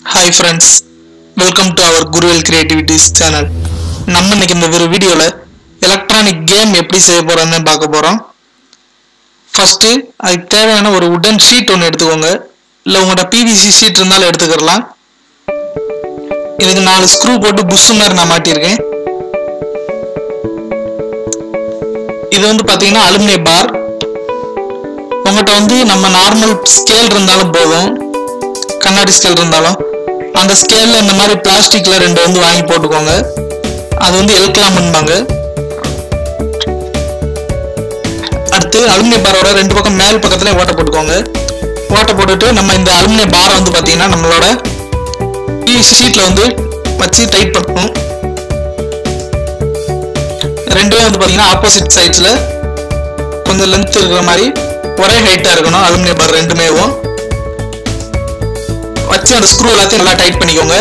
hi friends welcome to our Kuruvel creativities channel நம்ம இன்னைக்கு இந்த ஒரு வீடியோவில் எலக்ட்ரானிக் கேம் எப்படி செய்ய போகிறோன்னு பார்க்க போகிறோம் ஃபஸ்ட்டு அதுக்கு தேவையான ஒரு உடன் ஷீட் ஒன்று எடுத்துக்கோங்க இல்லை உங்களோட பிவிசி ஷீட் இருந்தாலும் எடுத்துக்கிடலாம் இதுக்கு நாலு ஸ்க்ரூ போட்டு புஷ் மாதிரி நான் மாட்டியிருக்கேன் இது வந்து பார்த்தீங்கன்னா அலுமினிய பார் உங்கள்கிட்ட வந்து நம்ம நார்மல் ஸ்கேல் இருந்தாலும் போதும் கண்ணாடி ஸ்கேல் இருந்தாலும் அந்த ஸ்கேல்ல இந்த மாதிரி பிளாஸ்டிக்ல ரெண்டு வந்து வாங்கி போட்டுக்கோங்க அது வந்து எல்கலாம்பாங்க அடுத்து அலுமினிய பாரோட ரெண்டு பக்கம் மேல் பக்கத்துல ஓட்டை போட்டுக்கோங்க ஓட்டை போட்டுட்டு நம்ம இந்த அலுமினிய பாரை வந்து பார்த்தீங்கன்னா நம்மளோட ஷீட்ல வந்து வச்சு டைட் பண்ணணும் ரெண்டுமே வந்து பார்த்தீங்கன்னா ஆப்போசிட் சைட்ஸ்ல கொஞ்சம் லென்த் இருக்கிற மாதிரி ஒரே ஹைட்டா இருக்கணும் அலுமினிய பார் ரெண்டுமேவும் வச்சு அந்த ஸ்க்ரூ எல்லாத்தையும் நல்லா டைட் பண்ணிக்கோங்க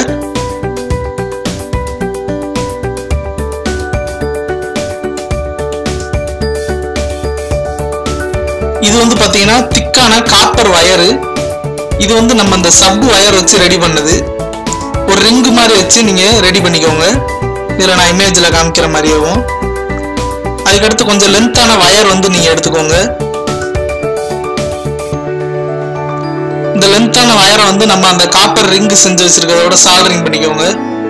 இது வந்து பாத்தீங்கன்னா திக்கான காப்பர் வயரு இது வந்து நம்ம அந்த சப் வயர் வச்சு ரெடி பண்ணது ஒரு ரிங்கு மாதிரி வச்சு நீங்க ரெடி பண்ணிக்கோங்க இதுல நான் இமேஜ்ல காமிக்கிற மாதிரியும் அதுக்கடுத்து கொஞ்சம் லென்த்தான வயர் வந்து நீங்க எடுத்துக்கோங்க இந்த லென்த்தான வயரை வந்து நம்ம அந்த காப்பர் ரிங் செஞ்சு வச்சிருக்கிறதோட சால்டரிங் பண்ணிக்கோங்க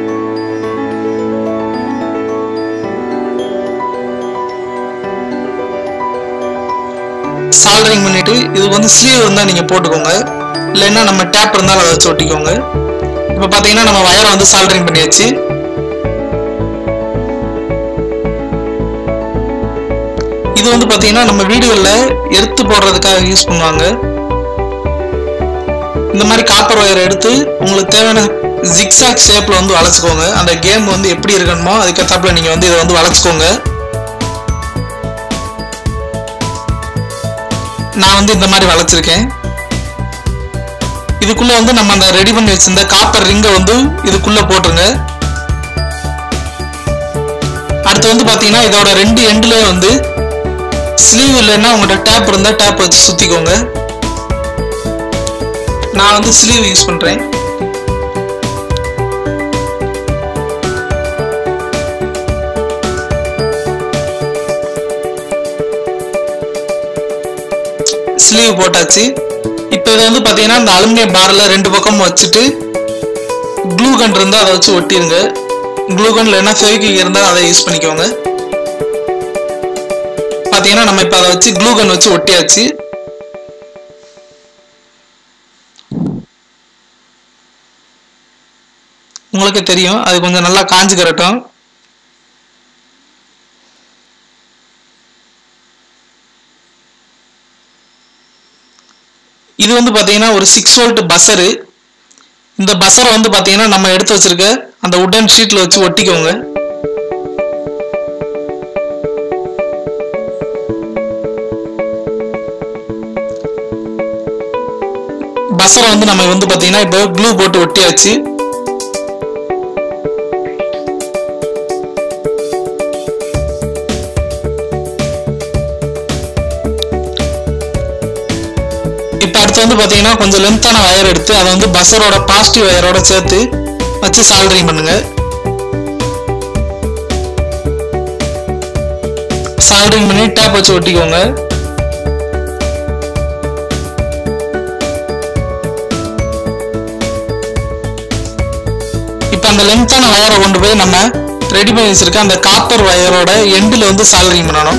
சால்டரிங் பண்ணிட்டு இது வந்து ஸ்லீவ் இருந்தால் நீங்கள் போட்டுக்கோங்க இல்லைன்னா நம்ம டேப் இருந்தாலும் அதை வச்சு ஒட்டிக்கோங்க இப்போ பார்த்தீங்கன்னா நம்ம வயரை வந்து சால்டரிங் பண்ணியாச்சு இது வந்து பார்த்தீங்கன்னா நம்ம வீடுகளில் எடுத்து போடுறதுக்காக யூஸ் பண்ணுவாங்க இந்த மாதிரி காப்பர் ஒயர் எடுத்து உங்களுக்கு தேவையான ஜிக்ஸாக் ஷேப்ல வந்து வளைச்சுக்கோங்க அந்த கேம் வந்து எப்படி இருக்கணுமோ அதுக்கேற்றாப்புல நீங்க வந்து இதை வந்து வளைச்சுக்கோங்க நான் வந்து இந்த மாதிரி வளைச்சிருக்கேன் இதுக்குள்ள வந்து நம்ம அந்த ரெடி பண்ணி வச்சிருந்த காப்பர் ரிங்கை வந்து இதுக்குள்ள போட்டுருங்க அடுத்து வந்து பாத்தீங்கன்னா இதோட ரெண்டு எண்டுல வந்து ஸ்லீவ் இல்லைன்னா உங்கள்கிட்ட டேப் இருந்தா டேப் வச்சு சுத்திக்கோங்க நான் வந்து ஸ்லீவ் யூஸ் பண்றேன் ஸ்லீவ் போட்டாச்சு இப்போ இதை வந்து பார்த்தீங்கன்னா இந்த அலுமினியம் பாரில் ரெண்டு பக்கமும் வச்சுட்டு க்ளூ கன் இருந்தால் அதை வச்சு ஒட்டிருங்க க்ளூ கன் இல்லைன்னா ஃபெவிக்விக் இருந்தால் அதை யூஸ் பண்ணிக்கோங்க பார்த்தீங்கன்னா நம்ம இப்போ அதை வச்சு க்ளூ கன் வச்சு ஒட்டியாச்சு உங்களுக்கு தெரியும் அது கொஞ்சம் நல்லா காஞ்சுக்கிறட்டும் இது வந்து பார்த்தீங்கன்னா ஒரு சிக்ஸ் வோல்ட் பஸரு இந்த பஸரை வந்து பார்த்தீங்கன்னா நம்ம எடுத்து வச்சிருக்க அந்த உடன் ஷீட்டில் வச்சு ஒட்டிக்கோங்க பஸரை வந்து நம்ம வந்து பார்த்தீங்கன்னா இப்போ க்ளூ போட்டு ஒட்டியாச்சு இப்போ அடுத்து வந்து பார்த்தீங்கன்னா கொஞ்சம் லென்த்தான வயர் எடுத்து அதை வந்து பஸ்ஸரோட பாசிட்டிவ் வயரோட சேர்த்து வச்சு சால்டரிங் பண்ணுங்க சால்டரிங் பண்ணி டேப் வச்சு ஒட்டிக்கோங்க இப்போ அந்த லென்த்தான வயரை கொண்டு போய் நம்ம ரெடி பண்ணி வச்சிருக்க அந்த காப்பர் வயரோட எண்டில் வந்து சால்டரிங் பண்ணணும்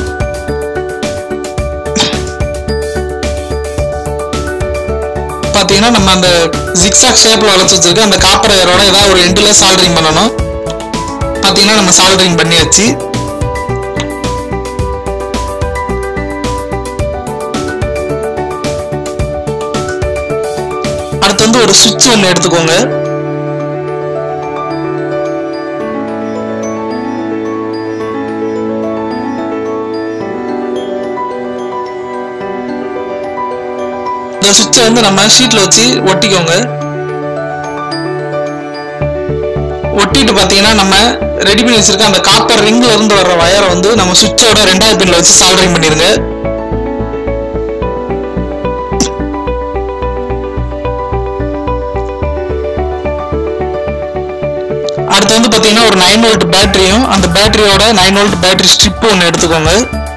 பார்த்தீங்கன்னா நம்ம அந்த ஜிக்ஸாக் ஷேப்பில் வளைச்சு வச்சிருக்க அந்த காப்பர் வயரோட ஏதாவது ஒரு எண்டில் சால்டரிங் பண்ணணும் பார்த்தீங்கன்னா நம்ம சால்டரிங் பண்ணியாச்சு அடுத்து வந்து ஒரு சுவிட்ச் ஒன்று எடுத்துக்கோங்க இந்த சுவிட்சை வந்து நம்ம ஷீட்ல வச்சு ஒட்டிக்கோங்க ஒட்டிட்டு பார்த்தீங்கன்னா நம்ம ரெடி பண்ணி வச்சிருக்க அந்த காப்பர் ரிங்ல இருந்து வர்ற வயரை வந்து நம்ம சுவிட்சோட ரெண்டாவது பின்ல வச்சு சால்டரிங் பண்ணிருங்க அடுத்து வந்து பார்த்தீங்கன்னா ஒரு நைன் வோல்ட் பேட்டரியும் அந்த பேட்டரியோட நைன் வோல்ட் பேட்டரி ஸ்ட்ரிப் ஒன்று எடுத்துக்கோங்க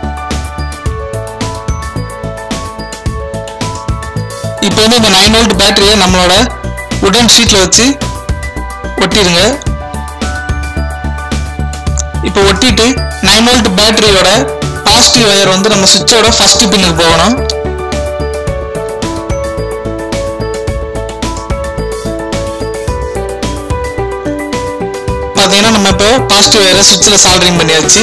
இப்போ வந்து இந்த நைன் வோல்ட் பேட்டரியை நம்மளோட உடன் ஷீட்டில் வச்சு ஒட்டிடுங்க இப்போ ஒட்டிட்டு நைன் வோல்ட் பேட்டரியோட பாசிட்டிவ் ஒயர் வந்து நம்ம சுவிட்சோட ஃபர்ஸ்ட் பின்னுக்கு போகணும் பார்த்தீங்கன்னா நம்ம இப்போ பாசிட்டிவ் ஒயரை சுவிட்சில் சால்டரிங் பண்ணியாச்சு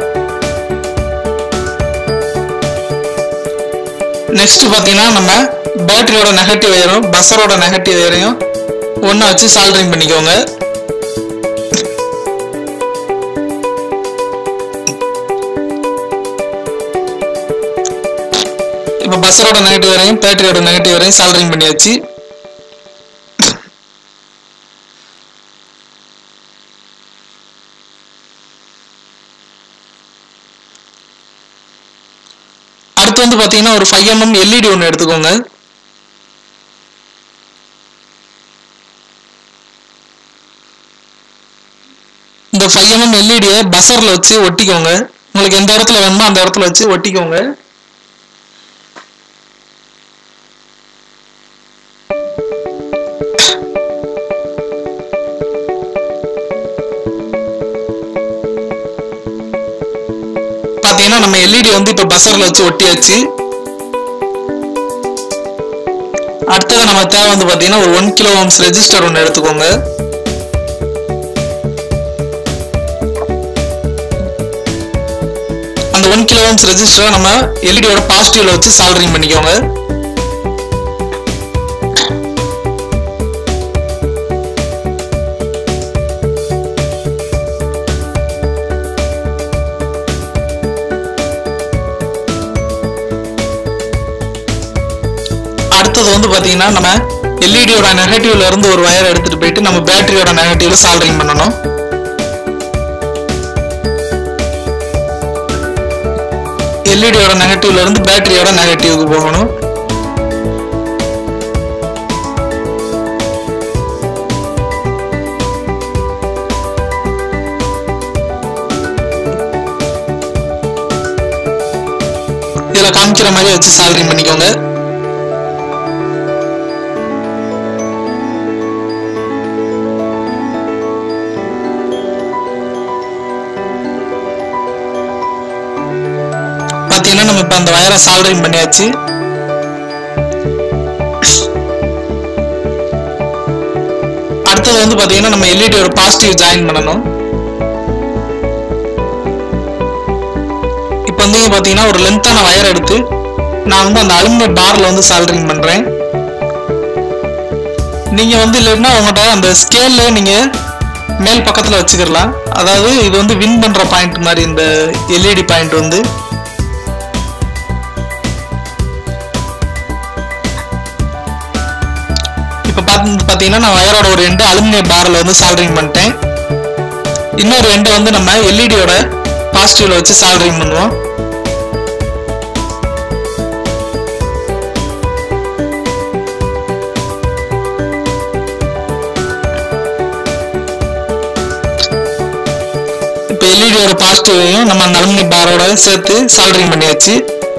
நெக்ஸ்ட் பார்த்தீங்கன்னா நம்ம பேட்டரியோட நெகட்டிவ் ஒயரும் பஸ்ஸரோட நெகட்டிவ் ஒயரையும் ஒன்றா வச்சு சால்டரிங் பண்ணிக்கோங்க இப்போ பஸ்ஸரோட நெகட்டிவ் வரையும் பேட்டரியோட நெகட்டிவ் வரையும் சால்டரிங் பண்ணியாச்சு அடுத்து வந்து பார்த்தீங்கன்னா ஒரு ஃபைவ் எம்எம் எல்இடி ஒன்று எடுத்துக்கோங்க இந்த ஃபைவ் எம்எம் எல்இடியை பஸரில் வச்சு ஒட்டிக்கோங்க உங்களுக்கு எந்த இடத்துல வேணுமோ அந்த இடத்துல வச்சு ஒட்டிக்கோங்க பார்த்தீங்கன்னா நம்ம எல்இடி வந்து இப்போ பஸரில் வச்சு ஒட்டியாச்சு அடுத்தது நம்ம தேவை வந்து பார்த்தீங்கன்னா ஒரு ஒன் கிலோ ஓம்ஸ் ரெஜிஸ்டர் ஒன்று எடுத்துக்கோங்க அந்த ஒன் கிலோ ஓம்ஸ் ரெஜிஸ்டரை நம்ம எல்இடியோட பாசிட்டிவ்ல வச்சு சால்டரிங் பண்ணிக்கோங்க அடுத்தது வந்து பாத்தீங்கன்னா நம்ம எல்இடியோட நெகட்டிவ்ல இருந்து ஒரு வயர் எடுத்துட்டு போயிட்டு நம்ம பேட்டரியோட நெகட்டிவ்ல சால்டரிங் பண்ணணும் எல்இடியோட நெகட்டிவ்ல இருந்து பேட்டரியோட நெகட்டிவ்க்கு போகணும் இதுல காமிக்கிற மாதிரி வச்சு சால்டரிங் பண்ணிக்கோங்க பார்த்தீங்கன்னா நம்ம இப்போ அந்த வயரை சால்டரிங் பண்ணியாச்சு அடுத்தது வந்து பார்த்தீங்கன்னா நம்ம எல்இடியோட பாசிட்டிவ் ஜாயின் பண்ணணும் இப்போ வந்து பார்த்தீங்கன்னா ஒரு லென்த்தான வயர் எடுத்து நான் வந்து அந்த அலுமினிய பார்ல வந்து சால்டரிங் பண்ணுறேன் நீங்கள் வந்து இல்லைன்னா உங்கள்கிட்ட அந்த ஸ்கேல்ல நீங்கள் மேல் பக்கத்தில் வச்சுக்கிடலாம் அதாவது இது வந்து வின் பண்ணுற பாயிண்ட் மாதிரி இந்த எல்இடி பாயிண்ட் வந்து இப்போ பார்த்து பார்த்தீங்கன்னா நான் வயரோட ஒரு எண்டு அலுமினிய பாரில் வந்து சால்டரிங் பண்ணிட்டேன் இன்னொரு எண்டை வந்து நம்ம எல்இடியோட பாசிட்டிவ்ல வச்சு சால்டரிங் பண்ணுவோம் இப்போ எல்இடியோட பாசிட்டிவையும் நம்ம அந்த அலுமினிய பாரோட சேர்த்து சால்டரிங் பண்ணியாச்சு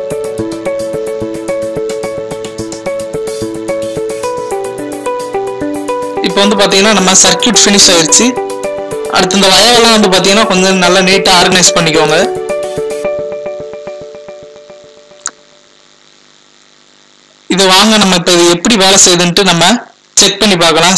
இப்போ வந்து பார்த்தீங்கன்னா நம்ம சர்க்யூட் ஃபினிஷ் ஆயிருச்சு அடுத்து இந்த வயரெல்லாம் வந்து பார்த்தீங்கன்னா கொஞ்சம் நல்லா நீட்டாக ஆர்கனைஸ் பண்ணிக்கோங்க இது வாங்க நம்ம இப்போ இது எப்படி வேலை செய்யுதுன்ட்டு நம்ம செக் பண்ணி பார்க்கலாம்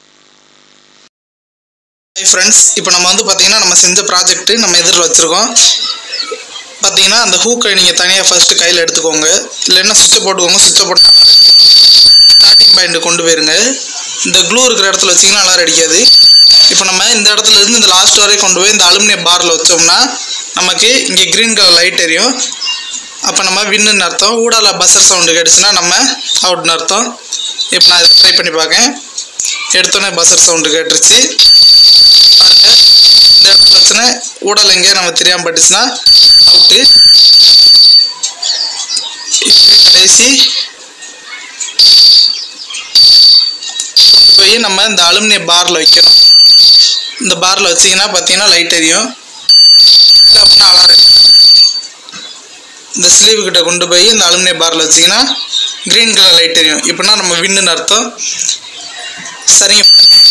ஹாய் ஃப்ரெண்ட்ஸ் இப்போ நம்ம வந்து பார்த்தீங்கன்னா நம்ம செஞ்ச ப்ராஜெக்ட்டு நம்ம எதிரில் வச்சுருக்கோம் பார்த்தீங்கன்னா அந்த ஹூக்கை நீங்கள் தனியாக ஃபஸ்ட்டு கையில் எடுத்துக்கோங்க இல்லைன்னா சுவிட்சை போட்டுக்கோங்க சுவிட்சை போட்டு நல்லா ஸ்டார்டிங் பாயிண்ட் கொண்டு போயிருங்க இந்த க்ளூ இருக்கிற இடத்துல வச்சிங்கன்னா நல்லா அடிக்காது இப்போ நம்ம இந்த இடத்துல இருந்து இந்த லாஸ்ட் வரையும் கொண்டு போய் இந்த அலுமினிய பாரில் வச்சோம்னா நமக்கு இங்கே க்ரீன் கலர் லைட் எரியும் அப்போ நம்ம வின்னுன்னு அர்த்தம் ஊடால பஸ்ஸர் சவுண்டு கேட்டுச்சுன்னா நம்ம அவுட்னு அர்த்தம் இப்போ நான் இதை ட்ரை பண்ணி பார்க்கேன் எடுத்தோடனே பஸ்ஸர் சவுண்டு கேட்டுருச்சு பாருங்க இந்த இடத்துல வச்சுன்னா ஊடல் எங்கேயும் நம்ம தெரியாமல் பட்டுச்சுன்னா அவுட்டு இப்படி கடைசி கொண்டு போய் நம்ம இந்த அலுமினிய பாரில் வைக்கணும் இந்த பாரில் வச்சிங்கன்னா பார்த்தீங்கன்னா லைட் எரியும் இல்லை அப்படின்னா அலாரம் இந்த ஸ்லீவ் கிட்ட கொண்டு போய் இந்த அலுமினிய பாரில் வச்சிங்கன்னா க்ரீன் கலர் லைட் எரியும் இப்படின்னா நம்ம வின்னுன்னு அர்த்தம் சரிங்க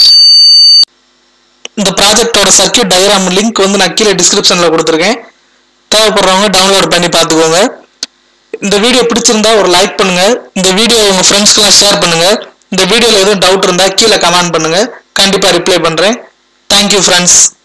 இந்த ப்ராஜெக்டோட சர்க்கியூட் டயக்ராம் லிங்க் வந்து நான் கீழே டிஸ்கிரிப்ஷனில் கொடுத்துருக்கேன் தேவைப்படுறவங்க டவுன்லோட் பண்ணி பார்த்துக்கோங்க இந்த வீடியோ பிடிச்சிருந்தா ஒரு லைக் பண்ணுங்க இந்த வீடியோ உங்க ஃப்ரெண்ட்ஸ்க்குலாம் ஷேர் பண்ணுங்க இந்த வீடியோவில் எதுவும் டவுட் இருந்தால் கீழே கமெண்ட் பண்ணுங்க கண்டிப்பாக ரிப்ளை பண்ணுறேன் தேங்க்யூ ஃப்ரெண்ட்ஸ்